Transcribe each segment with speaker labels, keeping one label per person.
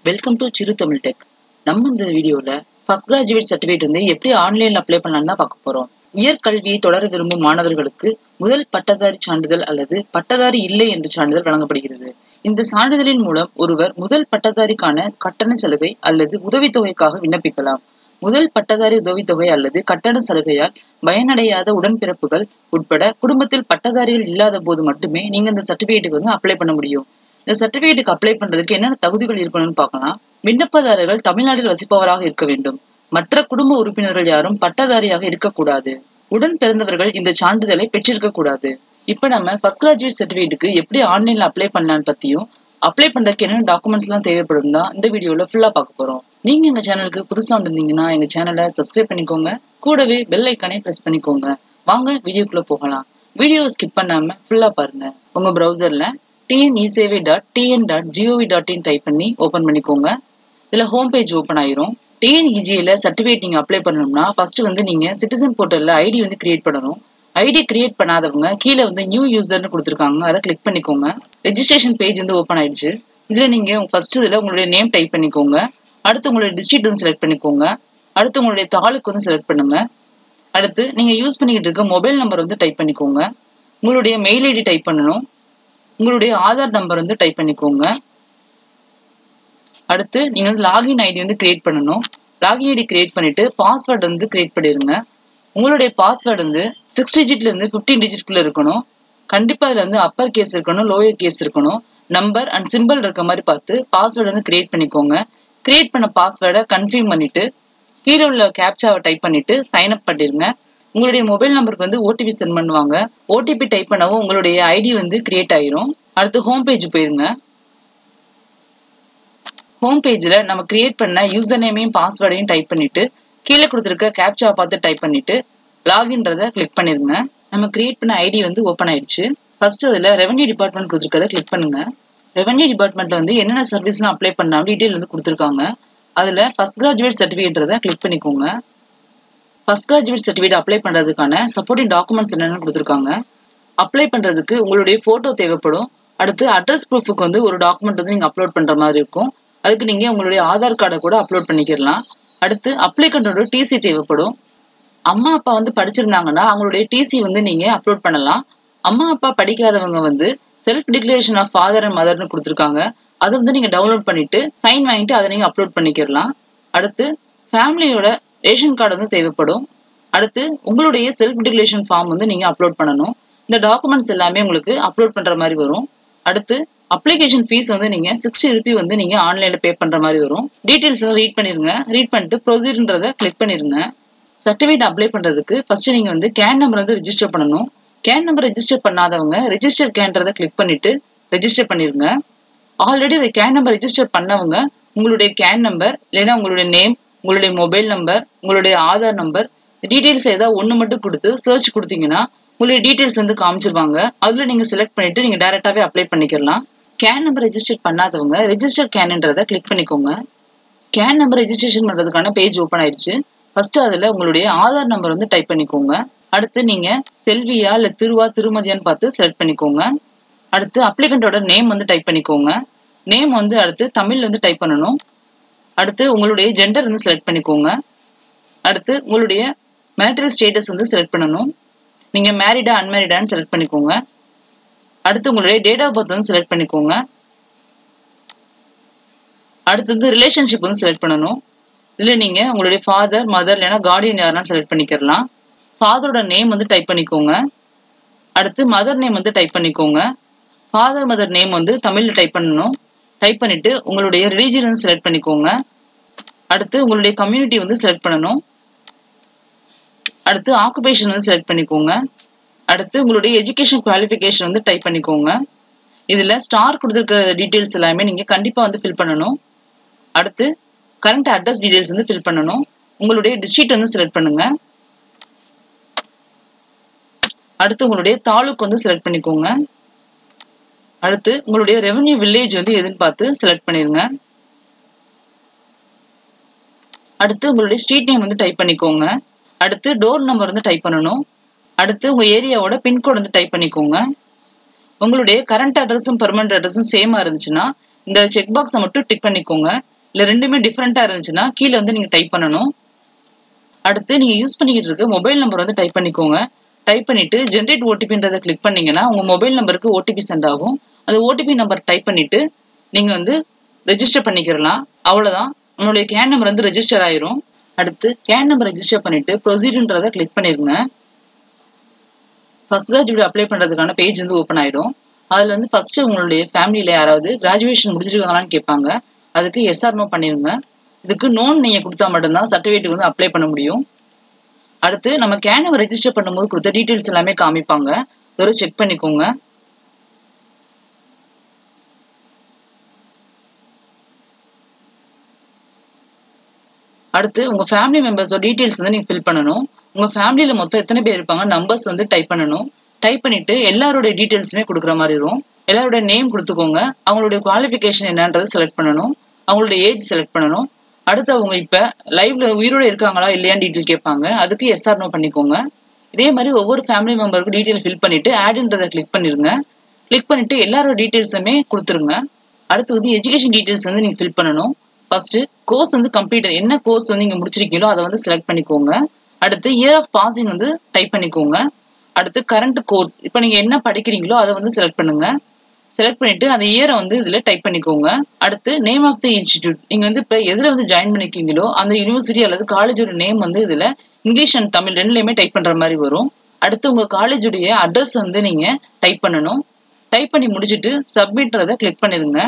Speaker 1: welcome to சிறு Tamil tech நம்ம இந்த வீடியோவில் ஃபர்ஸ்ட் கிராஜுவேட் சர்டிஃபிகேட் வந்து எப்படி ஆன்லைனில் அப்ளை பண்ணலாம்னு தான் பார்க்க போகிறோம் உயர்கல்வியை தொடர விரும்பும் மாணவர்களுக்கு முதல் பட்டதாரி சான்றிதழ் அல்லது பட்டதாரி இல்லை என்ற சான்றிதழ் வழங்கப்படுகிறது இந்த சான்றிதழின் மூலம் ஒருவர் முதல் பட்டதாரிக்கான கட்டண சலுகை அல்லது உதவித்தொகைக்காக விண்ணப்பிக்கலாம் முதல் பட்டதாரி உதவித்தொகை அல்லது கட்டண சலுகையால் பயனடையாத உடன்பிறப்புகள் உட்பட குடும்பத்தில் பட்டதாரிகள் இல்லாத போது மட்டுமே நீங்க இந்த சர்டிபிகேட்டுக்கு வந்து அப்ளை பண்ண முடியும் இந்த சர்டிபிகேட்டுக்கு அப்ளை பண்றதுக்கு என்னென்ன தகுதிகள் இருக்கணும்னு பார்க்கலாம் விண்ணப்பதாரர்கள் தமிழ்நாட்டில் வசிப்பவராக இருக்க வேண்டும் மற்ற குடும்ப உறுப்பினர்கள் யாரும் பட்டதாரியாக இருக்கக்கூடாது உடன் பிறந்தவர்கள் இந்த சான்றிதழை பெற்றிருக்க கூடாது இப்ப நம்ம ஃபர்ஸ்ட் கிராஜுவேட் சர்டிபிகேட்டுக்கு எப்படி ஆன்லைன்ல அப்ளை பண்ணலான்னு பத்தியும் அப்ளை பண்றதுக்கு என்னென்ன டாக்குமெண்ட்ஸ் எல்லாம் தேவைப்படும் தான் இந்த வீடியோல ஃபுல்லா பார்க்க போறோம் நீங்க எங்க சேனலுக்கு புதுசா வந்திருந்தீங்கன்னா எங்க சேனலை சப்ஸ்கிரைப் பண்ணிக்கோங்க கூடவே பெல் ஐக்கானே பிரஸ் பண்ணிக்கோங்க வாங்க வீடியோக்குள்ள போகலாம் வீடியோவை ஸ்கிப் பண்ணாம ஃபுல்லா பாருங்க உங்க ப்ரௌசர்ல TN eSevai dot TN dot GOV dot in type பண்ணி ஓபன் பண்ணிக்கோங்க இதுல ஹோம் பேஜ் ஓப்பன் ஆயிரும் டிஎன்இஜியில சர்டிஃபிகேட் நீங்க அப்ளை பண்ணணும்னா ஃபர்ஸ்ட் வந்து நீங்க சிட்டிசன் போர்ட்டல்ல ஐடி வந்து கிரியேட் பண்ணணும் ஐடி கிரியேட் பண்ணாதவங்க கீழே வந்து நியூ யூசர்னு கொடுத்துருக்காங்க அதை கிளிக் பண்ணிக்கோங்க ரெஜிஸ்ட்ரேஷன் பேஜ் வந்து ஓப்பன் ஆயிடுச்சு இதுல நீங்க ஃபர்ஸ்ட் இதுல உங்களுடைய நேம் டைப் பண்ணிக்கோங்க அடுத்து உங்களுடைய டிஸ்ட்ரிக்ட் வந்து செலக்ட் பண்ணிக்கோங்க அடுத்து உங்களுடைய தாலுக்கு வந்து செலக்ட் பண்ணுங்க அடுத்து நீங்க யூஸ் பண்ணிக்கிட்டு இருக்க மொபைல் நம்பர் வந்து டைப் பண்ணிக்கோங்க உங்களுடைய மெயில் ஐடி டைப் பண்ணணும் உங்களுடைய ஆதார் நம்பர் வந்து டைப் பண்ணிக்கோங்க அடுத்து நீங்க வந்து லாகின் ஐடி வந்து கிரியேட் பண்ணணும் லாகின் ஐடி கிரியேட் பண்ணிட்டு பாஸ்வேர்டு வந்து கிரியேட் பண்ணிடுங்க உங்களுடைய பாஸ்வேர்டு வந்து சிக்ஸ் டிஜிட்ல இருந்து ஃபிஃப்டீன் டிஜிட்குள்ள இருக்கணும் கண்டிப்பா அதுல வந்து அப்பர் கேஸ் இருக்கணும் லோயர் கேஸ் இருக்கணும் நம்பர் அண்ட் சிம்பிள் இருக்க மாதிரி பார்த்து பாஸ்வேர்டு வந்து கிரியேட் பண்ணிக்கோங்க கிரியேட் பண்ண பாஸ்வேர்டை கன்ஃபியூம் பண்ணிட்டு கீழே உள்ள கேப்சாவை டைப் பண்ணிட்டு சைன் அப் பண்ணிருங்க உங்களுடைய மொபைல் நம்பருக்கு வந்து ஓடிபி சென்ட் பண்ணுவாங்க ஓடிபி டைப் பண்ணவும் உங்களுடைய ஐடி வந்து கிரியேட் ஆயிரும் அடுத்து ஹோம் பேஜ் போயிருங்க ஹோம் பேஜில் நம்ம கிரியேட் பண்ண யூசர் நேமையும் பாஸ்வேர்டையும் டைப் பண்ணிட்டு கீழே கொடுத்துருக்க கேப்சாவை பார்த்து டைப் பண்ணிட்டு லாகின்றத கிளிக் பண்ணிருங்க நம்ம கிரியேட் பண்ண ஐடி வந்து ஓப்பன் ஆயிடுச்சு ஃபர்ஸ்ட் அதில் ரெவன்யூ டிபார்ட்மெண்ட் கொடுத்துருக்கத கிளிக் பண்ணுங்க ரெவன்யூ டிபார்ட்மெண்ட்ல வந்து என்னென்ன சர்வீஸ்லாம் அப்ளை பண்ணலாம் டீட்டெயில் வந்து கொடுத்துருக்காங்க அதில் ஃபர்ஸ்ட் கிராஜுவேட் சர்டிஃபிகேட்றத கிளிக் பண்ணிக்கோங்க ஃபர்ஸ்ட் கிராஜுவேட் சர்டிஃபிகேட் அப்ளை பண்ணுறதுக்கான சப்போர்ட்டிங் டாக்குமெண்ட்ஸ் என்னென்னு கொடுத்துருக்காங்க அப்ளை பண்ணுறதுக்கு உங்களுடைய ஃபோட்டோ தேவைப்படும் அடுத்து அட்ரஸ் ப்ரூஃபுக்கு வந்து ஒரு டாக்குமெண்ட் வந்து நீங்கள் அப்லோட் பண்ணுற மாதிரி இருக்கும் அதுக்கு நீங்கள் உங்களுடைய ஆதார் கார்டை கூட அப்லோட் பண்ணிக்கிடலாம் அடுத்து அப்ளிகண்டோட டிசி தேவைப்படும் அம்மா அப்பா வந்து படிச்சிருந்தாங்கன்னா அவங்களுடைய டிசி வந்து நீங்கள் அப்லோட் பண்ணலாம் அம்மா அப்பா படிக்காதவங்க வந்து self declaration of father and மதர்னு கொடுத்துருக்காங்க அதை வந்து நீங்கள் டவுன்லோட் பண்ணிட்டு சைன் வாங்கிட்டு அதை நீங்கள் அப்லோட் பண்ணிக்கிடலாம் அடுத்து ஃபேமிலியோட ரேஷன் கார்டு வந்து தேவைப்படும் அடுத்து உங்களுடைய செல்ஃப் டிக்ளரேஷன் ஃபார்ம் வந்து நீங்கள் அப்லோட் பண்ணணும் இந்த டாக்குமெண்ட்ஸ் எல்லாமே உங்களுக்கு அப்லோட் பண்ணுற மாதிரி வரும் அடுத்து அப்ளிகேஷன் ஃபீஸ் வந்து நீங்க சிக்ஸ்டி ருபி வந்து நீங்க ஆன்லைன்ல பே பண்ற மாதிரி வரும் டீடைல்ஸ் எல்லாம் ரீட் பண்ணிருங்க ரீட் பண்ணிட்டு ப்ரொசீஜர்ன்றத கிளிக் பண்ணிருங்க சர்டிஃபிகேட் அப்ளை பண்றதுக்கு ஃபர்ஸ்ட் நீங்க வந்து கேன் நம்பர் வந்து ரிஜிஸ்டர் பண்ணணும் கேன் நம்பர் ரெஜிஸ்டர் பண்ணாதவங்க ரெஜிஸ்டர் கேன்றதை கிளிக் பண்ணிட்டு ரெஜிஸ்டர் பண்ணிருங்க ஆல்ரெடி அந்த கேன் நம்பர் ரெஜிஸ்டர் பண்ணவங்க உங்களுடைய கேன் நம்பர் இல்லைன்னா உங்களுடைய நேம் உங்களுடைய மொபைல் நம்பர் உங்களுடைய ஆதார் நம்பர் டீடைல்ஸ் ஏதாவது ஒன்று மட்டும் கொடுத்து சர்ச் கொடுத்தீங்கன்னா உங்களுடைய டீடைல்ஸ் வந்து காமிச்சிருவாங்க அதுல நீங்க செலக்ட் பண்ணிட்டு நீங்க டேரெக்டாவே அப்ளை பண்ணிக்கலாம் கேன் நம்பர் ரெஜிஸ்டர் பண்ணாதவங்க ரெஜிஸ்டர் கேன்ன்றதை கிளிக் பண்ணிக்கோங்க கேன் நம்பர் ரெஜிஸ்ட்ரேஷன் பண்றதுக்கான பேஜ் ஓப்பன் ஆயிடுச்சு ஃபர்ஸ்ட் அதுல உங்களுடைய ஆதார் நம்பர் வந்து டைப் பண்ணிக்கோங்க அடுத்து நீங்க செல்வியா இல்ல திருவா திருமதியான்னு பார்த்து செலக்ட் பண்ணிக்கோங்க அடுத்து அப்ளிகண்டோட நேம் வந்து டைப் பண்ணிக்கோங்க நேம் வந்து அடுத்து தமிழ்ல வந்து டைப் பண்ணணும் அடுத்து உங்களுடைய ஜெண்டர் வந்து செலக்ட் பண்ணிக்கோங்க அடுத்து உங்களுடைய மேட்ரியல் ஸ்டேட்டஸ் வந்து செலக்ட் பண்ணணும் நீங்க மேரிடா அன்மேரிடான்னு செலக்ட் பண்ணிக்கோங்க அடுத்து உங்களுடைய டேட் ஆஃப் பர்த் வந்து செலக்ட் பண்ணிக்கோங்க அடுத்து வந்து ரிலேஷன்ஷிப் வந்து செலக்ட் பண்ணணும் இதுல நீங்க உங்களுடைய ஃபாதர் மதர் இல்லைன்னா கார்டியன் யாருனாலும் செலக்ட் பண்ணிக்கிறலாம் ஃபாதரோட நேம் வந்து டைப் பண்ணிக்கோங்க அடுத்து மதர் நேம் வந்து டைப் பண்ணிக்கோங்க ஃபாதர் மதர் நேம் வந்து தமிழ்ல டைப் பண்ணணும் டைப் பண்ணிட்டு உங்களுடைய ரிலீஜன் வந்து செலக்ட் பண்ணிக்கோங்க அடுத்து உங்களுடைய கம்யூனிட்டி வந்து செலக்ட் பண்ணணும் அடுத்து ஆக்குபேஷன் வந்து செலக்ட் பண்ணிக்கோங்க அடுத்து உங்களுடைய எஜுகேஷன் குவாலிஃபிகேஷன் வந்து டைப் பண்ணிக்கோங்க இதில் ஸ்டார் கொடுத்துருக்க டீட்டெயில்ஸ் எல்லாமே நீங்கள் கண்டிப்பாக வந்து ஃபில் பண்ணணும் அடுத்து கரண்ட் அட்ரஸ் டீட்டெயில்ஸ் வந்து ஃபில் பண்ணணும் உங்களுடைய டிஸ்ட்ரிக்ட் வந்து செலக்ட் பண்ணுங்க அடுத்து உங்களுடைய தாலுக் வந்து செலக்ட் பண்ணிக்கோங்க அடுத்து உங்களுடைய ரெவன்யூ வில்லேஜ் வந்து எதுன்னு பார்த்து செலக்ட் பண்ணிருங்க அடுத்து உங்களுடைய ஸ்ட்ரீட் நேம் வந்து டைப் பண்ணிக்கோங்க அடுத்து டோர் நம்பர் வந்து டைப் பண்ணணும் அடுத்து உங்க ஏரியாவோட பின்கோட் வந்து டைப் பண்ணிக்கோங்க உங்களுடைய கரண்ட் அட்ரஸும் பெர்மனன்ட் அட்ரஸும் சேமா இருந்துச்சுன்னா இந்த செக் பாக்ஸை மட்டும் டிக் பண்ணிக்கோங்க இல்லை ரெண்டுமே டிஃப்ரெண்ட்டாக இருந்துச்சுன்னா கீழே வந்து நீங்கள் டைப் பண்ணணும் அடுத்து நீங்கள் யூஸ் பண்ணிக்கிட்டு இருக்க மொபைல் நம்பர் வந்து டைப் பண்ணிக்கோங்க டைப் பண்ணிட்டு ஜென்ரேட் ஓடிபின்றதை கிளிக் பண்ணீங்கன்னா உங்கள் மொபைல் நம்பருக்கு ஓடிபி சென்ட் ஆகும் அந்த ஓடிபி நம்பர் டைப் பண்ணிட்டு நீங்கள் வந்து ரெஜிஸ்டர் பண்ணிக்கிறலாம் அவ்வளோதான் உங்களுடைய கேன் நம்பர் வந்து ரெஜிஸ்டர் ஆயிரும் அடுத்து கேன் நம்பர் ரெஜிஸ்டர் பண்ணிட்டு ப்ரொசீடுன்றதை கிளிக் பண்ணிருங்க ஃபர்ஸ்ட் கிராஜுவேட் அப்ளை பண்ணுறதுக்கான பேஜ் வந்து ஓப்பன் ஆயிடும் அதில் வந்து ஃபர்ஸ்ட் உங்களுடைய ஃபேமிலியில் யாராவது கிராஜுவேஷன் முடிச்சிருக்காங்களான்னு கேட்பாங்க அதுக்கு எஸ்ஆர் நோ பண்ணிருங்க இதுக்கு நோன் நீங்கள் கொடுத்தா மட்டும்தான் சர்டிஃபிகேட் வந்து அப்ளை பண்ண முடியும் அடுத்து நம்ம கேன் ரெஜிஸ்டர் பண்ணும்போது கொடுத்த டீட்டெயில்ஸ் எல்லாமே காமிப்பாங்க ஒரு செக் பண்ணிக்கோங்க அடுத்து உங்க ஃபேமிலி மெம்பர்ஸோட டீட்டெயில்ஸ் வந்து நீங்க ஃபில் பண்ணணும் உங்க ஃபேமிலியில மொத்தம் எத்தனை பேர் இருப்பாங்க நம்பர்ஸ் வந்து டைப் பண்ணணும் டைப் பண்ணிட்டு எல்லாருடைய டீட்டெயில்ஸுமே கொடுக்குற மாதிரி இருக்கும் எல்லாருடைய நேம் கொடுத்துக்கோங்க அவங்களுடைய குவாலிஃபிகேஷன் என்னன்றது செலக்ட் பண்ணணும் அவங்களுடைய ஏஜ் செலக்ட் பண்ணணும் அடுத்து அவங்க இப்ப லைவ்ல உயிரோட இருக்காங்களா இல்லையான்னு டீட்டெயில் கேட்பாங்க அதுக்கு எஸ்ஆர் நோ பண்ணிக்கோங்க இதே மாதிரி ஒவ்வொரு ஃபேமிலி மெம்பருக்கும் டீட்டெயில் ஃபில் பண்ணிட்டு ஆடுன்றதை கிளிக் பண்ணிருங்க கிளிக் பண்ணிட்டு எல்லாரோட டீட்டெயில்ஸுமே கொடுத்துருங்க அடுத்து வந்து எஜுகேஷன் டீட்டெயில்ஸ் வந்து நீங்க ஃபில் பண்ணணும் ஃபர்ஸ்ட் கோர்ஸ் வந்து கம்ப்ளீட் என்ன கோர்ஸ் வந்து நீங்க முடிச்சிருக்கீங்களோ அதை வந்து செலக்ட் பண்ணிக்கோங்க அடுத்து இயர் ஆஃப் பாசிங் வந்து டைப் பண்ணிக்கோங்க அடுத்து கரண்ட் கோர்ஸ் இப்போ நீங்க என்ன படிக்கிறீங்களோ அதை வந்து செலக்ட் பண்ணுங்க செலக்ட் பண்ணிட்டு அந்த இயரை வந்து இதுல டைப் பண்ணிக்கோங்க அடுத்து நேம் ஆஃப் தி இன்ஸ்டிடியூட் நீங்க வந்து இப்ப எதுல வந்து ஜாயின் பண்ணிருக்கீங்களோ அந்த யூனிவர்சிட்டி அல்லது காலேஜோட நேம் வந்து இதுல இங்கிலீஷ் அண்ட் தமிழ் ரெண்டுலயுமே டைப் பண்ற மாதிரி வரும் அடுத்து உங்க காலேஜுடைய அட்ரஸ் வந்து நீங்க டைப் பண்ணணும் டைப் பண்ணி முடிச்சுட்டு சப்மிட்றத கிளிக் பண்ணிருங்க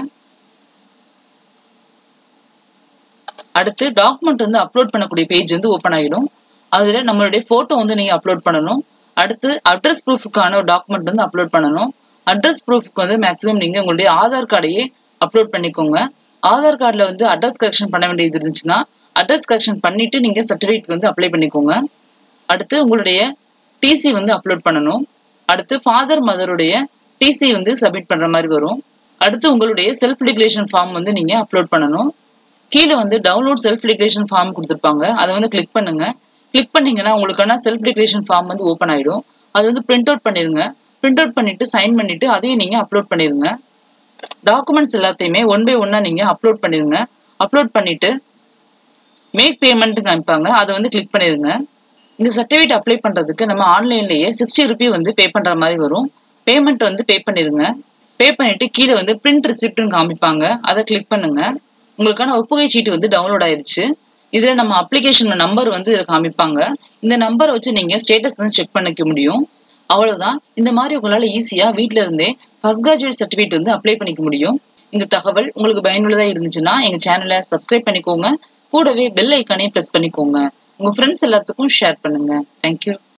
Speaker 1: அடுத்து டாக்குமெண்ட் வந்து அப்லோட் பண்ணக்கூடிய பேஜ் வந்து ஓப்பன் ஆகிடும் அதில் நம்மளுடைய ஃபோட்டோ வந்து நீங்கள் அப்லோட் பண்ணணும் அடுத்து அட்ரஸ் ப்ரூஃபுக்கான ஒரு டாக்குமெண்ட் வந்து அப்லோட் பண்ணணும் அட்ரஸ் ப்ரூஃப்க்கு வந்து மேக்ஸிமம் நீங்கள் உங்களுடைய ஆதார் கார்டையே அப்லோட் பண்ணிக்கோங்க ஆதார் கார்டில் வந்து அட்ரஸ் கரெக்ஷன் பண்ண வேண்டியது இருந்துச்சுன்னா அட்ரஸ் கரெக்ஷன் பண்ணிட்டு நீங்கள் சர்டிஃபிகேட் வந்து அப்ளை பண்ணிக்கோங்க அடுத்து உங்களுடைய டிசி வந்து அப்லோட் பண்ணணும் அடுத்து ஃபாதர் மதருடைய டிசி வந்து சப்மிட் பண்ணுற மாதிரி வரும் அடுத்து உங்களுடைய செல்ஃப் டிக்ளரேஷன் ஃபார்ம் வந்து நீங்கள் அப்லோட் பண்ணணும் கீழே வந்து டவுன்லோட் செல்ஃப் டிக்ளரேஷன் ஃபார்ம் கொடுத்துருப்பாங்க அதை வந்து கிளிக் பண்ணுங்க கிளிக் பண்ணீங்கன்னா உங்களுக்கான செல்ஃப் டிக்ளரேஷன் ஃபார்ம் வந்து ஓப்பன் ஆயிடும் அது வந்து பிரிண்ட் அவுட் பண்ணிருங்க பிரிண்ட் அவுட் பண்ணிட்டு சைன் பண்ணிட்டு அதையும் நீங்க அப்லோட் பண்ணிருங்க டாக்குமெண்ட்ஸ் எல்லாத்தையுமே ஒன் பை ஒன்னா நீங்க அப்லோட் பண்ணிருங்க அப்லோட் பண்ணிட்டு மேக் பேமெண்ட் காமிப்பாங்க அதை வந்து கிளிக் பண்ணிருங்க இந்த சர்டிஃபிகேட் அப்ளை பண்றதுக்கு நம்ம ஆன்லைன்லயே சிக்ஸ்டி ருபி வந்து பே பண்ற மாதிரி வரும் பேமெண்ட் வந்து பே பண்ணிருங்க பே பண்ணிட்டு கீழே வந்து பிரிண்ட் ரிசிப்ட்னு காமிப்பாங்க அதை கிளிக் பண்ணுங்க உங்களுக்கான ஒப்புகை சீட்டு வந்து டவுன்லோட் ஆயிருச்சு இதுல நம்ம அப்ளிகேஷன் நம்பர் வந்து இதுல காமிப்பாங்க இந்த நம்பரை வச்சு நீங்க ஸ்டேட்டஸ் வந்து செக் பண்ணிக்க முடியும் அவ்வளவுதான் இந்த மாதிரி உங்களால ஈஸியா வீட்ல இருந்தே ஃபர்ஸ்ட் கிராஜுவேட் சர்டிஃபிகேட் வந்து அப்ளை பண்ணிக்க முடியும் இந்த தகவல் உங்களுக்கு பயனுள்ளதா இருந்துச்சுன்னா எங்க சேனலை சப்ஸ்கிரைப் பண்ணிக்கோங்க கூடவே பெல் ஐக்கானே பிரஸ் பண்ணிக்கோங்க உங்க ஃப்ரெண்ட்ஸ் எல்லாத்துக்கும் ஷேர் பண்ணுங்க தேங்க்யூ